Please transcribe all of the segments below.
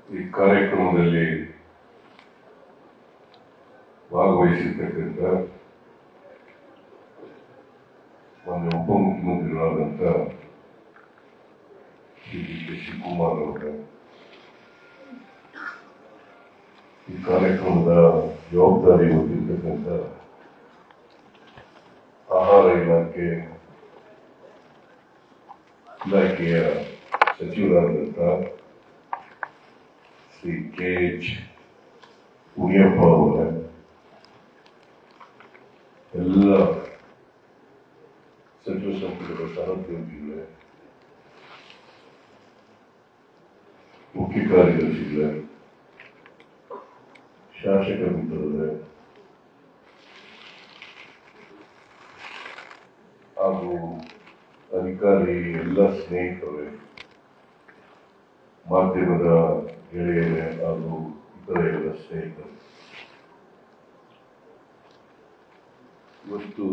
ಈ ಕಾರ್ಯಕ್ರಮದಲ್ಲಿ ಭಾಗವಹಿಸಿರ್ತಕ್ಕಂಥ ಮಾನ್ಯ ಉಪಮುಖ್ಯಮಂತ್ರಿಗಳಾದಂಥ ಶ್ರೀ ಡಿ ಕೆ ಶಿವಕುಮಾರ್ ಅವರ ಈ ಕಾರ್ಯಕ್ರಮದ ಜವಾಬ್ದಾರಿ ಹೊಂದಿರತಕ್ಕಂಥ ಆಹಾರ ಇಲಾಖೆ ಇಲಾಖೆಯ ಸಚಿವರಾದಂಥ ಶ್ರೀ ಕೆ ಎಚ್ ಮುನಿಯಪ್ಪ ಅವರ ಎಲ್ಲ ಸಚಿವ ಸಂಪುಟದ ಸಹೋದ್ಯೋಗಿಗಳೇ ಮುಖ್ಯ ಕಾರ್ಯದರ್ಶಿಗಳೇ ಶಾಸಕ ಮಿತ್ರರೇ ಹಾಗೂ ಅಧಿಕಾರಿ ಎಲ್ಲ ಸ್ನೇಹಿತರೇ ಮಾಧ್ಯಮದ ಗೆಳೆಯರೇ ಹಾಗೂ ಇತರ ಎಲ್ಲ ಸ್ನೇಹಿತರು ಇವತ್ತು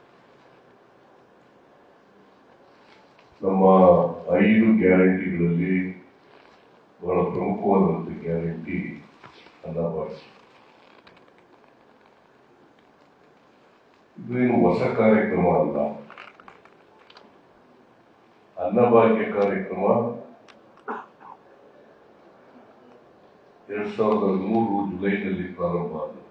ನಮ್ಮ ಐದು ಗ್ಯಾರಂಟಿಗಳಲ್ಲಿ ಬಹಳ ಪ್ರಮುಖವಾದಂಥ ಗ್ಯಾರಂಟಿ ಅನ್ನಭಾಗ್ಯ ಇದೇನು ಹೊಸ ಕಾರ್ಯಕ್ರಮ ಅಲ್ಲ ಅನ್ನಭಾಗ್ಯ ಕಾರ್ಯಕ್ರಮ ಎರಡ್ ಸಾವಿರದ ಮೂರು ಜುಲೈನಲ್ಲಿ ಪ್ರಾರಂಭ ಆಗಿದೆ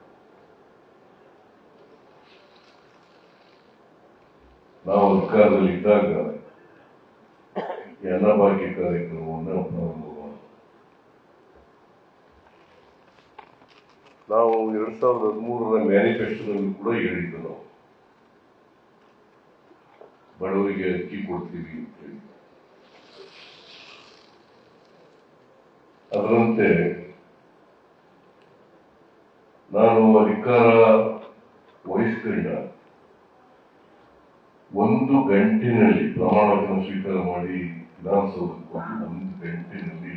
ನಾವು ಅಧಿಕಾರದಲ್ಲಿ ಇದ್ದಾಗ ಈ ಅನ್ನಭಾಗ್ಯ ಕಾರ್ಯಕ್ರಮವನ್ನು ಪ್ರಾರಂಭ ಮಾಡಿದ್ವಿ. ನಾವು ಎರಡ್ ಸಾವಿರದ ಹದಿಮೂರರ ಮ್ಯಾನಿಫೆಸ್ಟೋದಲ್ಲಿ ಕೂಡ ಹೇಳಿದ್ದು ನಾವು ಬಡವರಿಗೆ ಅಕ್ಕಿ ಕೊಡ್ತೀವಿ ಅಂತ ಹೇಳಿ ಅದರಂತೆ ನಾನು ಅಧಿಕಾರ ವಹಿಸಿಕೊಂಡ ಒಂದು ಗಂಟೆನಲ್ಲಿ ಪ್ರಮಾಣ ವಚನ ಸ್ವೀಕಾರ ಮಾಡಿ ವಿಧಾನಸೌಧಕ್ಕೆ ಹೋಗಿ ಒಂದು ಗಂಟೆನಲ್ಲಿ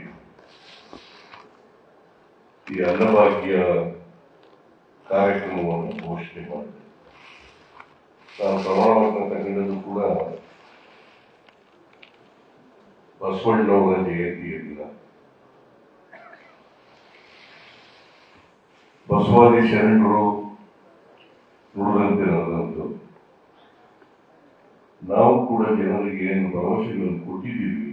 ಈ ಅನ್ನಭಾಗ್ಯ ಕಾರ್ಯಕ್ರಮವನ್ನು ಘೋಷಣೆ ಮಾಡಿದೆ ನಾನು ಪ್ರಮಾಣ ವಚನ ತಗೊಂಡದ್ದು ಕೂಡ ಬಸವಣ್ಣವರ ಜಯಂತಿಯ ದಿನ ಬಸವಾದಿ ಶರಣರು ನುಡಿದಂತೆ ನಡೆದಂತು ನಾವು ಕೂಡ ಜನರಿಗೆ ಏನು ಭರವಸೆಗಳನ್ನು ಕೊಟ್ಟಿದ್ದೀವಿ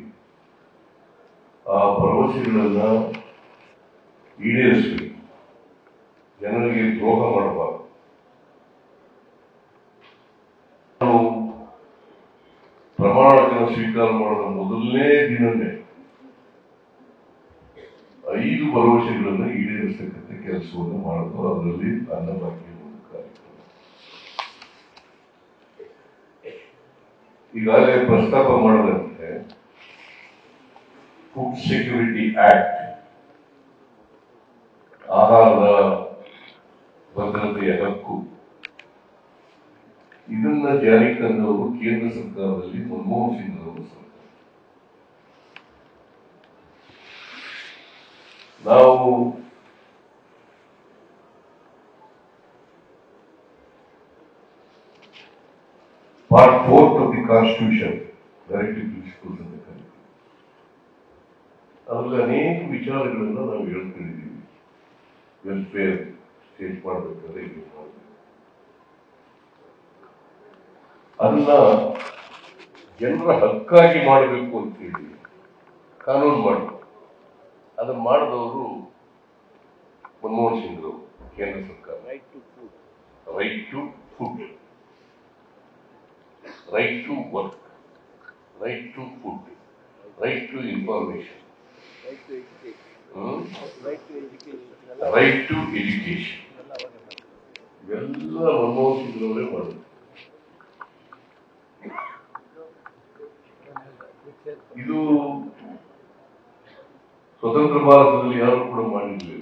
ಆ ಭರವಸೆಗಳನ್ನ ಈಡೇರಿಸಬೇಕು ಜನರಿಗೆ ದ್ರೋಹ ಮಾಡಬಾರದು ನಾವು ಪ್ರಮಾಣ ವಚನ ಸ್ವೀಕಾರ ಮಾಡಿದ ಮೊದಲನೇ ದಿನವೇ ಐದು ಭರವಸೆಗಳನ್ನು ಈಡೇರಿಸತಕ್ಕಂಥ ಕೆಲಸವನ್ನು ಮಾಡೋದು ಅದರಲ್ಲಿ ಅನ್ನಭಾಗ್ಯ ಒಂದು ಕಾರ್ಯಕ್ರಮ ಈಗಾಗಲೇ ಪ್ರಸ್ತಾಪ ಮಾಡದಂತೆ ಫುಡ್ ಸೆಕ್ಯೂರಿಟಿ ಆಕ್ಟ್ ಆಹಾರದ ಭದ್ರತೆಯ ಹಕ್ಕು ಇದನ್ನ ಜಾರಿಗೆ ತಂದವರು ಕೇಂದ್ರ ಸರ್ಕಾರದಲ್ಲಿ ಮನಮೋಹನ್ ಸಿಂಗ್ ಅವರು ಸರ್ಕಾರ ನಾವು part fourth of the constitution directive principles ಅಂತ ಕರೀತೀವಿ ಅದರಲ್ಲಿ ಅನೇಕ ವಿಚಾರಗಳನ್ನ ನಾವು ಹೇಳ್ಕೊಂಡಿದ್ದೀವಿ ವೆಲ್ಫೇರ್ ಸ್ಟೇಟ್ ಮಾಡಬೇಕಾದ್ರೆ ಇದು ಮಾಡಬೇಕು ಅದನ್ನ ಜನರ ಹಕ್ಕಾಗಿ ಮಾಡಬೇಕು ಅಂತ ಹೇಳಿ ಕಾನೂನು ಮಾಡಿ ಅದನ್ನ ಮಾಡಿದವರು ಮನಮೋಹನ್ ಸಿಂಗ್ ಅವರು ಕೇಂದ್ರ ಸರ್ಕಾರ right to food right to work right to food right to information right to education ಇವೆಲ್ಲ ಮನಮೋಹನ್ ಸಿಂಗ್ ಅವರೇ ಮಾಡಿದ್ರು ಇದು ಸ್ವತಂತ್ರ ಭಾರತದಲ್ಲಿ ಯಾರು ಕೂಡ ಮಾಡಿರಲಿಲ್ಲ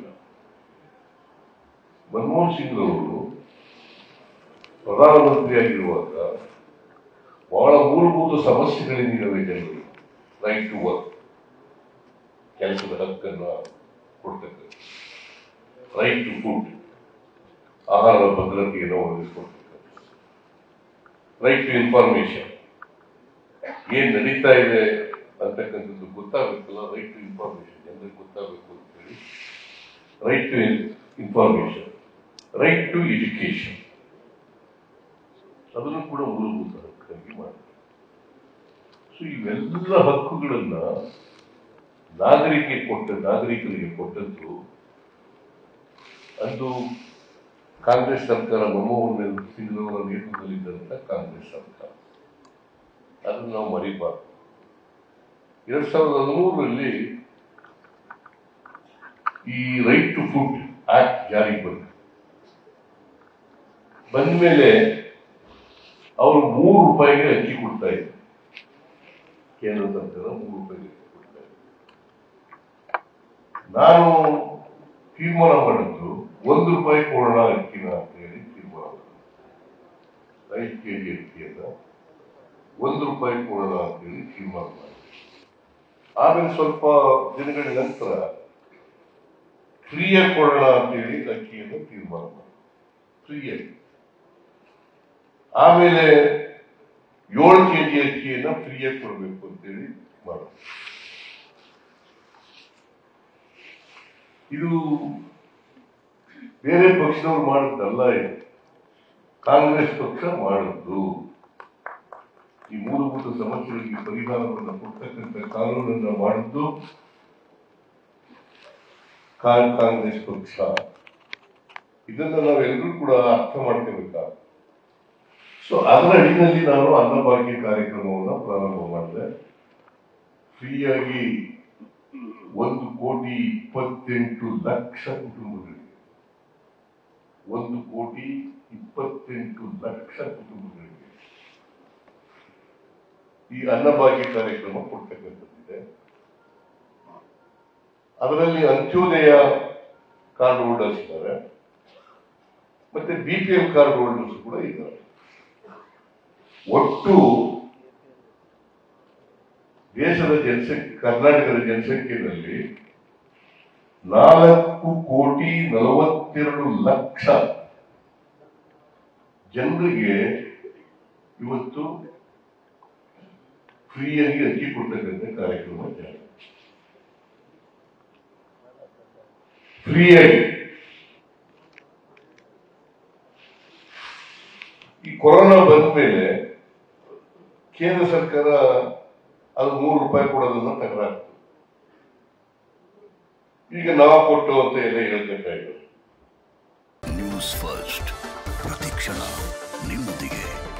ಮನಮೋಹನ್ ಸಿಂಗ್ ಅವರು ಪ್ರಧಾನಮಂತ್ರಿಯಾಗಿರುವಾಗ ಬಹಳ ಮೂಲಭೂತ ಸಮಸ್ಯೆಗಳಿದ್ದಾವೆ ಜನರು ರೈಟ್ ಟು ವರ್ಕ್ ಕೆಲಸದ ಹಕ್ಕನ್ನು ಕೊಡ್ತಕ್ಕಂಥ ರೈಟ್ ಟು ಫುಡ್ ಆಹಾರದ ಭದ್ರತೆಯನ್ನು ಒದಗಿಸ್ಕೊಡ್ತಕ್ಕಂಥ ರೈಟ್ ಟು ಇನ್ಫಾರ್ಮೇಶನ್ ಏನ್ ನಡೀತಾ ಇದೆ ಅಂತಕ್ಕಂಥದ್ದು ಗೊತ್ತಾಗಬೇಕಲ್ಲ ರೈಟ್ ಟು ಇನ್ಫಾರ್ಮೇಶನ್ ಜನರಿಗೆ ಗೊತ್ತಾಗಬೇಕು ಅಂತ ಹೇಳಿ right to information right to education ಅದನ್ನು ಕೂಡ ಮೂಲಭೂತ ಹಕ್ಕಾಗಿ ಮಾಡ್ತಾರೆ ಸೊ ಇವೆಲ್ಲ ಹಕ್ಕುಗಳನ್ನ ನಾಗರಿಕೆ ಕೊಟ್ಟ ನಾಗರಿಕರಿಗೆ ಕೊಟ್ಟದ್ದು ಅಂದು ಕಾಂಗ್ರೆಸ್ ಸರ್ಕಾರ ಮನಮೋಹನ್ ಸಿಂಗ್ ಅವರ ನೇತೃತ್ವದಲ್ಲಿದ್ದಂಥ ಕಾಂಗ್ರೆಸ್ ಸರ್ಕಾರ ಅದನ್ನು ನಾವು ಮರಿಬಾರ್ದು ಎರಡ್ ಸಾವಿರದ ಹದಿಮೂರರಲ್ಲಿ ಈ ರೈಟ್ ಟು ಫುಡ್ ಆಕ್ಟ್ ಜಾರಿಗೆ ಬಂತು ಬಂದ ಮೇಲೆ ಅವರು ಮೂರು ರೂಪಾಯಿಗೆ ಅಕ್ಕಿ ಕೊಡ್ತಾ ಇದ್ರು ಕೇಂದ್ರ ಸರ್ಕಾರ ಮೂರು ರೂಪಾಯಿಗೆ ಅಕ್ಕಿ ಕೊಡ್ತಾ ಇದ್ರು ನಾನು ತೀರ್ಮಾನ ಮಾಡಿದ್ದು ಒಂದು ರೂಪಾಯಿ ಕೊಡೋಣ ಅಕ್ಕಿನ ಅಂತ ಹೇಳಿ ತೀರ್ಮಾನ ಮಾಡಿದ್ದು ಐದು ಕೆ ಜಿ ಅಕ್ಕಿಯನ್ನ ಒಂದು ರೂಪಾಯಿ ಕೊಡೋಣ ಅಂತ ಹೇಳಿ ತೀರ್ಮಾನ ಮಾಡಿದೆ ಆಮೇಲೆ ಸ್ವಲ್ಪ ದಿನಗಳ ನಂತರ ಫ್ರೀಯಾಗಿ ಕೊಡೋಣ ಅಂತ ಹೇಳಿ ಅಕ್ಕಿಯನ್ನು ತೀರ್ಮಾನ ಮಾಡಿ ಫ್ರೀಯಾಗಿ ಆಮೇಲೆ ಏಳು ಕೆ ಜಿ ಅಕ್ಕಿಯನ್ನ ಫ್ರೀಯಾಗಿ ಕೊಡಬೇಕು ಅಂತೇಳಿ ಮಾಡೋದು ಇದು ಬೇರೆ ಪಕ್ಷದವ್ರು ಮಾಡಿದ್ದಲ್ಲ ಇದು ಕಾಂಗ್ರೆಸ್ ಪಕ್ಷ ಮಾಡಿದ್ದು ಈ ಮೂಲಭೂತ ಸಮಸ್ಯೆಗಳಿಗೆ ಪರಿಹಾರವನ್ನು ಕೊಡ್ತಕ್ಕಂಥ ಕಾನೂನನ್ನ ಮಾಡಿದ್ದು ಕಾ- ಕಾಂಗ್ರೆಸ್ ಪಕ್ಷ ಇದನ್ನ ನಾವೆಲ್ಲರೂ ಕೂಡ ಅರ್ಥ ಮಾಡ್ಕೋಬೇಕಾಗ್ತದೆ ಸೊ ಅದರ ಅಡಿನಲ್ಲಿ ನಾನು ಅನ್ನಭಾಗ್ಯ ಕಾರ್ಯಕ್ರಮವನ್ನು ಪ್ರಾರಂಭ ಮಾಡಿದೆ ಫ್ರೀಯಾಗಿ ಒಂದು ಕೋಟಿ ಇಪ್ಪತ್ತೆಂಟು ಲಕ್ಷ ಕುಟುಂಬಗಳಿಗೆ ಒಂದು ಕೋಟಿ ಇಪ್ಪತ್ತೆಂಟು ಲಕ್ಷ ಕುಟುಂಬಗಳಿಗೆ ಈ ಅನ್ನಭಾಗ್ಯ ಕಾರ್ಯಕ್ರಮ ಕೊಡ್ತಕ್ಕಂಥದ್ದಿದೆ ಅದರಲ್ಲಿ ಅಂತ್ಯೋದಯ ಕಾರ್ಡ್ ಹೋಲ್ಡರ್ಸ್ ಇದ್ದಾರೆ ಮತ್ತೆ B P L card holders ಕೂಡ ಇದ್ದಾರೆ ಒಟ್ಟು ದೇಶದ ಜನಸಂಖ್ಯೆ ಕರ್ನಾಟಕದ ಜನಸಂಖ್ಯೆಯಲ್ಲಿ ನಾಲ್ಕು ಕೋಟಿ ನಲವತ್ತೆರಡು ಲಕ್ಷ ಜನರಿಗೆ ಇವತ್ತು ಫ್ರೀಯಾಗಿ ಅಕ್ಕಿ ಕೊಡ್ತಕ್ಕಂಥ ಕಾರ್ಯಕ್ರಮ ಜಾರಿ ಫ್ರೀಯಾಗಿ ಈ ಕೊರೋನಾ ಬಂದ ಮೇಲೆ ಕೇಂದ್ರ ಸರ್ಕಾರ ಅದು ಮೂರು ರೂಪಾಯಿ ಕೊಡೋದನ್ನ ತಕರಾಗ್ತದೆ ಈಗ ನಾವು ಕೊಟ್ಟು ಅಂತ ಎಲ್ಲ ಹೇಳ್ಬೇಕಾಗಿದೆ ನ್ಯೂಸ್ ಫಸ್ಟ್ ಪ್ರತಿಕ್ಷಣ ನಿಮ್ಮೊಂದಿಗೆ